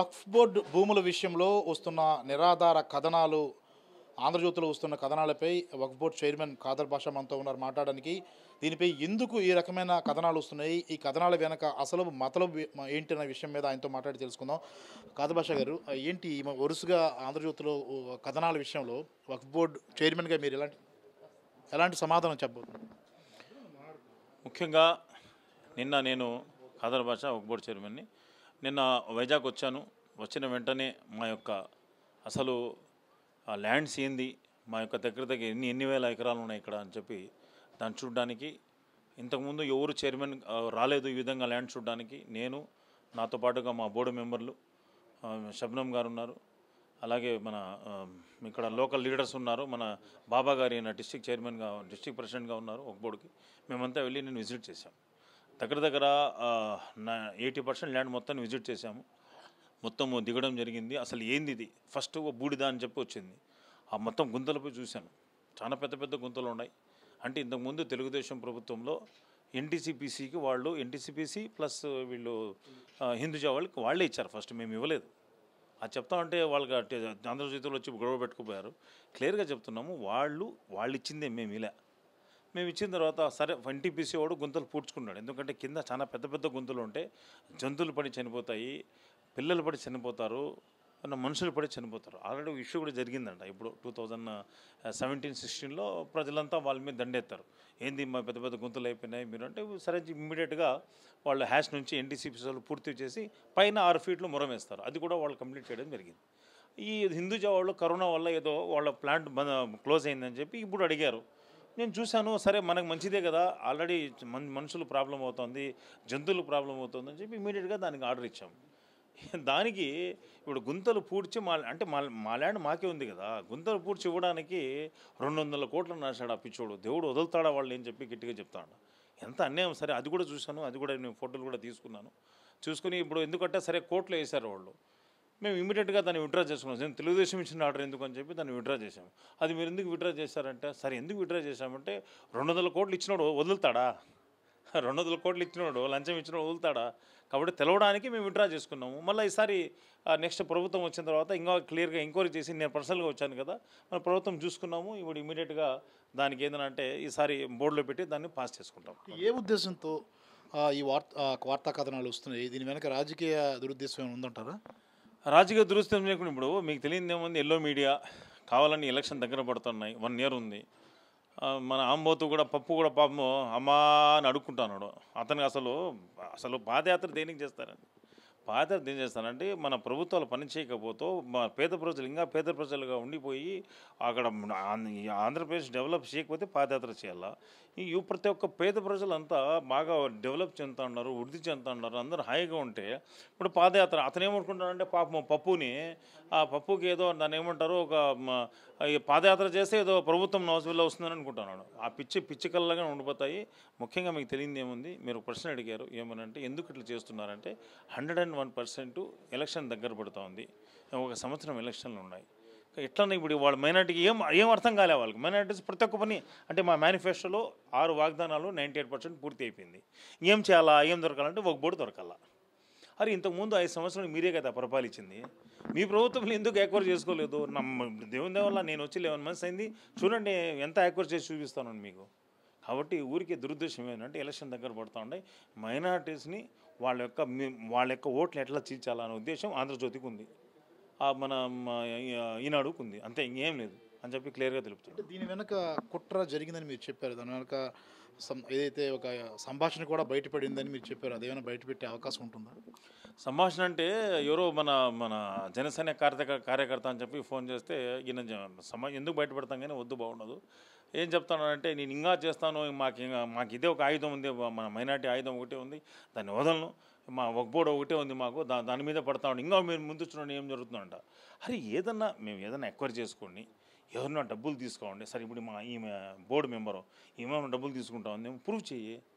వక్ఫ్ board భూముల విషయంలో వస్తున్న నిరాధార కథనాలు ఆంధ్రజ్యోతిలో వస్తున్న కథనాలపై వక్ఫ్ బోర్డు చైర్మన్ ఖాదర్ బాషా మనతో ఉన్నారు మాట్లాడడానికి దీనిపై ఎందుకు ఈ రకమైన కథనాలు వస్తున్నాయి ఈ కథనాల వెనక అసలు మతలు ఏంటి అనే విషయం మీద ఆయనతో మాట్లాడి తెలుసుకుందాం ఖాదర్ బాషా గారు ఏంటి ఈ మ- వరుసగా ఆంధ్రజ్యోతిలో ఓ కథనాల విషయంలో వక్ఫ్ బోర్డు చైర్మన్గా మీరు ఎలాంటి ఎలాంటి సమాధానం చెప్పబోతున్నారు ముఖ్యంగా నిన్న నేను ఖాదర్ బాషా ఒక బోర్డు చైర్మన్ని నిన్న వైజాగ్ వచ్చాను వచ్చిన వెంటనే మా యొక్క అసలు ఆ ల్యాండ్స్ ఏంది మా యొక్క దగ్గర దగ్గర ఎన్ని ఎన్ని వేల ఎకరాలు ఉన్నాయి ఇక్కడ అని చెప్పి దాన్ని చూడడానికి ఇంతకుముందు ఎవరు చైర్మన్ ఆ, రాలేదు ఈ విధంగా ల్యాండ్ చూడడానికి నేను నాతో పాటుగా మా బోర్డు మెంబర్లు ఆ, శబ్నం గారు ఉన్నారు అలాగే మన ఆ, ఇక్కడ లోకల్ లీడర్స్ ఉన్నారు మన బాబా గారి నా డిస్టిక్ చైర్మన్గా డిస్టిక్ ప్రెసిడెంట్గా ఉన్నారు ఒక బోర్డుకి మేమంతా వెళ్ళి నేను విజిట్ చేశాం దగ్గర దగ్గర ఆ, నా ఎయిటీ పర్సెంట్ ల్యాండ్ మొత్తం విజిట్ చేశాము మొత్తం దిగడం జరిగింది అసలు ఏంది ఇది ఫస్ట్ ఓ బూడిద అని చెప్పి వచ్చింది ఆ మొత్తం గుంతలపై చూశాను చాలా పెద్ద పెద్ద గుంతలు ఉన్నాయి అంటే ఇంతకుముందు తెలుగుదేశం ప్రభుత్వంలో ఎన్టీసీపీసీకి వాళ్ళు ఎన్టీసీపీసీ ప్లస్ వీళ్ళు ఆ, హిందూజా వాళ్ళకి వాళ్ళే ఇచ్చారు ఫస్ట్ మేము ఇవ్వలేదు అది చెప్తా ఉంటే వాళ్ళకి అట్టే ఆంధ్రజ్యోతిలో వచ్చి గొడవ పెట్టుకుపోయారు క్లియర్గా చెప్తున్నాము వాళ్ళు వాళ్ళు ఇచ్చిందే మేము ఇలా మేము ఇచ్చిన తర్వాత సరే ఎన్టీపీసీ వాడు గుంతలు పూడ్చుకున్నాడు ఎందుకంటే కింద చాలా పెద్ద పెద్ద గుంతలు ఉంటే జంతువులు పడి చనిపోతాయి పిల్లలు పడి చనిపోతారు మన మనుషులు పడి చనిపోతారు ఆల్రెడీ ఇష్యూ కూడా జరిగిందంట ఇప్పుడు టూ థౌజండ్ సెవెంటీన్ సిక్స్టీన్లో ప్రజలంతా వాళ్ళ మీద దండెత్తారు ఏంది మా పెద్ద పెద్ద గుంతలు అయిపోయినాయి మీరు అంటే సరే ఇమ్మీడియట్గా వాళ్ళు హ్యాష్ నుంచి ఎన్టీసీపీ వాళ్ళు పూర్తి చేసి పైన ఆరు ఫీట్లు మురం వేస్తారు అది కూడా వాళ్ళు కంప్లీట్ చేయడం జరిగింది ఈ హిందూజా వాళ్ళు కరోనా వల్ల ఏదో వాళ్ళ ప్లాంట్ బంద్ క్లోజ్ అయిందని చెప్పి ఇప్పుడు అడిగారు నేను చూశాను సరే మనకు మంచిదే కదా ఆల్రెడీ మన్ మనుషులు ప్రాబ్లం అవుతుంది జంతువులు ప్రాబ్లం అవుతుంది అని చెప్పి ఇమీడియట్గా దానికి ఆర్డర్ ఇచ్చాము దానికి ఇప్పుడు గుంతలు పూడ్చి మా అంటే మా మా ల్యాండ్ మాకే ఉంది కదా గుంతలు పూడ్చి ఇవ్వడానికి రెండు వందల కోట్లు నాశాడు ఆ పిచ్చోడు దేవుడు వదులుతాడా వాళ్ళు అని చెప్పి గట్టిగా చెప్తాడు ఎంత అన్యాయం సరే అది కూడా చూశాను అది కూడా నేను ఫోటోలు కూడా తీసుకున్నాను చూసుకుని ఇప్పుడు ఎందుకంటే సరే కోర్టులో వేశారు వాళ్ళు మేము ఇమీడియట్గా దాన్ని విడ్రా చేసుకున్నాం నేను తెలుగుదేశం ఇచ్చిన ఆర్డర్ ఎందుకు అని చెప్పి దాన్ని విడ్రా చేశాము అది మీరు ఎందుకు విడ్రా చేశారంటే సరే ఎందుకు విడ్రా చేశామంటే రెండు వందల కోట్లు ఇచ్చినోడు వదులుతాడా రెండు వందల కోట్లు ఇచ్చినోడు లంచం ఇచ్చినోడు వదులుతాడా కాబట్టి తెలవడానికి మేము విడ్రా చేసుకున్నాము మళ్ళీ ఈసారి నెక్స్ట్ ప్రభుత్వం వచ్చిన తర్వాత ఇంకా క్లియర్గా ఎంక్వైరీ చేసి నేను పర్సనల్గా వచ్చాను కదా మన ప్రభుత్వం చూసుకున్నాము ఇప్పుడు ఇమీడియట్గా దానికి ఏంటంటే ఈసారి బోర్డులో పెట్టి దాన్ని పాస్ చేసుకుంటాం ఏ ఉద్దేశంతో ఆ, ఈ వార్త ఆ, వార్తా కథనాలు వస్తున్నాయి దీని వెనక రాజకీయ దురుద్దేశం ఏమైనా ఉందంటారా రాజకీయ దురుస్తం లేకుండా ఇప్పుడు మీకు తెలియదు ఏముంది ఎల్లో మీడియా కావాలని ఎలక్షన్ దగ్గర పడుతున్నాయి వన్ ఇయర్ ఉంది ఆ, మన ఆంబోతు కూడా పప్పు కూడా పాపము అమ్మా అని అడుక్కుంటున్నాడు అతనికి అసలు అసలు పాదయాత్ర దేనికి చేస్తారండి పాదయాత్ర ఏం చేస్తారంటే మన ప్రభుత్వాలు పని చేయకపోతే మా పేద ప్రజలు ఇంకా పేద ప్రజలుగా ఉండిపోయి అక్కడ మన ఆంధ్ర- ఈ ఆంధ్రప్రదేశ్ డెవలప్ చేయకపోతే పాదయాత్ర చేయాలా ఈ ఈ ప్రతి ఒక్క పేద ప్రజలంతా బాగా డెవలప్ చెందుతా ఉన్నారు వృద్ధి చెందుతా ఉన్నారు అందరూ హాయిగా ఉంటే ఇప్పుడు పాదయాత్ర అతను ఏమనుకుంటాడంటే పాపం పప్పుని ఆ పప్పుకి ఏదో దాన్ని ఏమంటారు ఒక మ- ఈ పాదయాత్ర చేస్తే ఏదో ప్రభుత్వం నౌజుల్లో వస్తుందని అనుకుంటున్నాడు ఆ పిచ్చి పిచ్చి కళ్ళగా ఉండిపోతాయి ముఖ్యంగా మీకు తెలియదు ఏముంది మీరు ఒక ప్రశ్న అడిగారు ఏమనంటే ఎందుకు ఇట్లా చేస్తున్నారంటే hundred and one percent election దగ్గర పడుతూ ఉంది ఒక సంవత్సరం ఎలక్షన్లు ఉన్నాయి ఎట్లన్నా ఇప్పుడు వాళ్ళ మైనార్టీకి ఏం ఏం అర్థం కాలే వాళ్ళకి మైనార్టీస్ ప్రతి ఒక్క పని అంటే మా మేనిఫెస్టోలో ఆరు వాగ్దానాలు నైంటీ ఎయిట్ పర్సెంట్ పూర్తి అయిపోయింది ఏం చేయాలా ఏం దొరకాలంటే ఒక బోర్డు దొరకాలా అరే ఇంతకుముందు ఐదు సంవత్సరాలు మీరే కదా పరిపాలించింది మీ ప్రభుత్వం ఎందుకు ఎక్వైర్ చేసుకోలేదు నమ్మ దేవుని వల్ల నేను వచ్చి లెవెన్ మంత్స్ అయింది చూడండి ఎంత ఎక్వైర్ చేసి చూపిస్తాను మీకు కాబట్టి ఊరికి దురుద్దేశం ఏంటంటే ఎలక్షన్ దగ్గర పడుతూ ఉన్నాయి మైనారిటీస్ని వాళ్ళ యొక్క మీ- వాళ్ళ యొక్క ఓట్లు ఎట్లా చీల్చాలనే ఉద్దేశం ఆంధ్రజ్యోతికి ఉంది ఆ మన మ- ఈ- ఈనాడుకు ఉంది అంతే ఇంకేం లేదు అని చెప్పి క్లియర్గా తెలుపుతున్నాను అంటే దీని వెనక కుట్ర జరిగిందని మీరు చెప్పారు దాని వెనక సం- ఏదైతే ఒక సంభాషణ కూడా బయటపడిందని మీరు చెప్పారు అదేమైనా బయటపెట్టే అవకాశం ఉంటుందా సంభాషణ అంటే ఎవరో మన మన జనసేన కార్యక కార్యకర్త అని చెప్పి ఫోన్ చేస్తే ఈయన జ- సమా ఎందుకు బయటపడతాం కానీ వద్దు బాగుండదు ఏం చెప్తానంటే నేను ఇంకా చేస్తాను మాకు ఇంకా మాకు ఇదే ఒక ఆయుధం ఉంది మన మైనార్టీ ఆయుధం ఒకటే ఉంది దాన్ని వదలను మా ఒక బోర్డు ఒకటే ఉంది మాకు దా దాని మీద పడతా ఉండి ఇంకా మీరు ముందు చూడండి ఏం జరుగుతుందంట అరే ఏదన్నా మేము ఏదన్నా ఎక్వైర్ చేసుకోండి ఎవరన్నా డబ్బులు తీసుకోండి సరే ఇప్పుడు మా ఈమె బోర్డు మెంబరు ఈమె డబ్బులు తీసుకుంటా ఉంది ప్రూవ్ చెయ్యి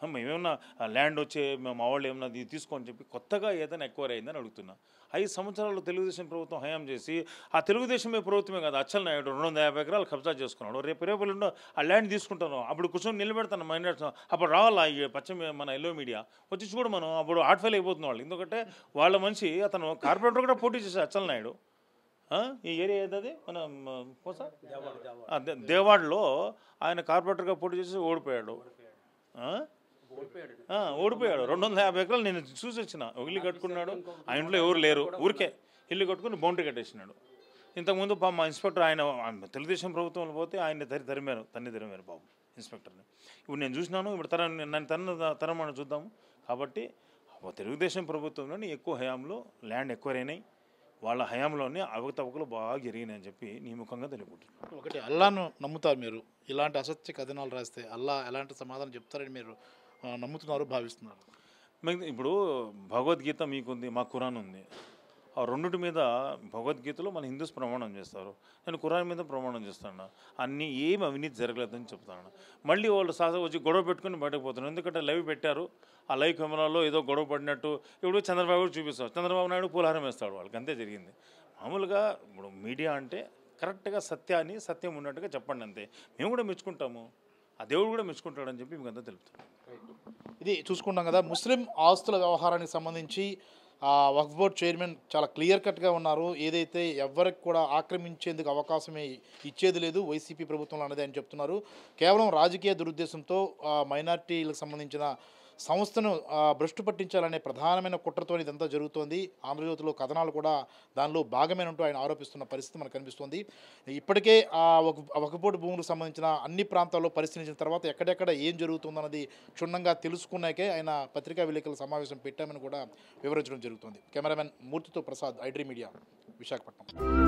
మేమేమన్నా ల్యాండ్ వచ్చే మా మా వాళ్ళు ఏమన్నా ఇది తీసుకోని చెప్పి కొత్తగా ఏదైనా ఎక్వైర్ అయిందని అడుగుతున్నా ఐదు సంవత్సరాలు తెలుగుదేశం ప్రభుత్వం హయాం చేసి ఆ తెలుగుదేశమే ప్రభుత్వమే కాదు అచ్చల్ నాయుడు రెండు వందల యాభై ఎకరాలు కబ్జా చేసుకున్నాడు రేపు రేపు ఎల్లుండో ఆ ల్యాండ్ తీసుకుంటాను అప్పుడు కూర్చొని నిలబెడతాను మైనార్స్ అప్పుడు రావాలా ఈ పశ్చిమ మన ఎల్లో మీడియా వచ్చి చూడు మనం అప్పుడు హార్ట్ ఫెయిల్ అయిపోతున్న వాళ్ళు ఎందుకంటే వాళ్ళ మనిషి అతను కార్పొరేటర్ కూడా పోటీ చేశాడు అచ్చల్ నాయుడు ఆ? ఈ ఏరియా ఏదది మన మ, కోసా ఆ, దే- దేవాడలో ఆయన కార్పొరేటర్గా పోటీ చేసి ఓడిపోయాడు ఆ? ఆ, ఓడిపోయాడు రెండు వందల యాభై ఎకరాలు నేను చూసి వచ్చిన ఒక ఇల్లు కట్టుకున్నాడు ఆ ఇంట్లో ఎవరు లేరు ఊరికే ఇల్లు కట్టుకుని బౌండరీ కట్టేసినాడు ఇంతకుముందు పాపం మా ఇన్స్పెక్టర్ ఆయన ఆయన తెలుగుదేశం ప్రభుత్వంలో పోతే ఆయన తరి తరిమారు తన్ని తరిమారు బాబు ఇన్స్పెక్టర్ని ఇప్పుడు నేను చూసినాను ఇప్పుడు తర నన్ను తన తరమని చూద్దాము కాబట్టి తెలుగుదేశం ప్రభుత్వంలోని ఎక్కువ హయాంలో ల్యాండ్ ఎక్కువ అయినాయి వాళ్ళ హయాంలోనే అవకతవకలు బాగా జరిగినాయి అని చెప్పి నీ ముఖంగా తెలియకుంటున్నాను ఒకటి అల్లాను నమ్ముతారు మీరు ఇలాంటి అసత్య కథనాలు రాస్తే అల్లా ఎలాంటి సమాధానం చెప్తారని మీరు ఆ, నమ్ముతున్నారు భావిస్తున్నారు మిగతా ఇప్పుడు భగవద్గీత మీకుంది మా ఖురాన్ ఉంది ఆ రెండిటి మీద భగవద్గీతలో మన హిందూస్ ప్రమాణం చేస్తారు నేను ఖురాన్ మీద ప్రమాణం చేస్తాను అన్నీ ఏం అవినీతి జరగలేదని చెప్తాను మళ్ళీ వాళ్ళు సాహస వచ్చి గొడవ పెట్టుకుని బయటకు పోతున్నారు ఎందుకంటే లైవ్ పెట్టారు ఆ లైవ్ కెమెరాలో ఏదో గొడవ పడినట్టు ఇప్పుడు చంద్రబాబు కూడా చూపిస్తారు చంద్రబాబు నాయుడు పూలహారం వేస్తాడు వాళ్ళకి అంతే జరిగింది మామూలుగా ఇప్పుడు మీడియా అంటే కరెక్ట్గా సత్యాన్ని సత్యం ఉన్నట్టుగా చెప్పండి అంతే మేము కూడా మెచ్చుకుంటాము ఆ దేవుడు కూడా మెచ్చుకుంటాడని చెప్పి మీకు అంతా తెలుపుతాం ఇది చూసుకుంటాం కదా ముస్లిం ఆస్తుల వ్యవహారానికి సంబంధించి ఆ, వక్ఫ్ బోర్డ్ చైర్మన్ చాలా క్లియర్ కట్గా ఉన్నారు ఏదైతే ఎవరికి కూడా ఆక్రమించేందుకు అవకాశమే ఇచ్చేది లేదు వైసీపీ ప్రభుత్వంలో అన్నది అని చెప్తున్నారు కేవలం రాజకీయ దురుద్దేశంతో ఆ, మైనార్టీలకు సంబంధించిన సంస్థను ఆ, భ్రష్టు పట్టించాలనే ప్రధానమైన కుట్రతో ఇదంతా జరుగుతోంది ఆంధ్రజ్యోతిలో కథనాలు కూడా దానిలో భాగమేనంటూ ఆయన ఆరోపిస్తున్న పరిస్థితి మనకు కనిపిస్తోంది ఇప్పటికే ఆ ఒక వకబోర్డు భూములకు సంబంధించిన అన్ని ప్రాంతాల్లో పరిశీలించిన తర్వాత ఎక్కడెక్కడ ఏం జరుగుతుందన్నది క్షుణ్ణంగా తెలుసుకున్నాకే ఆయన పత్రికా విలేకరుల సమావేశం పెట్టామని కూడా వివరించడం జరుగుతుంది కెమెరామెన్ మూర్తితో ప్రసాద్ ఐడ్రీ మీడియా విశాఖపట్నం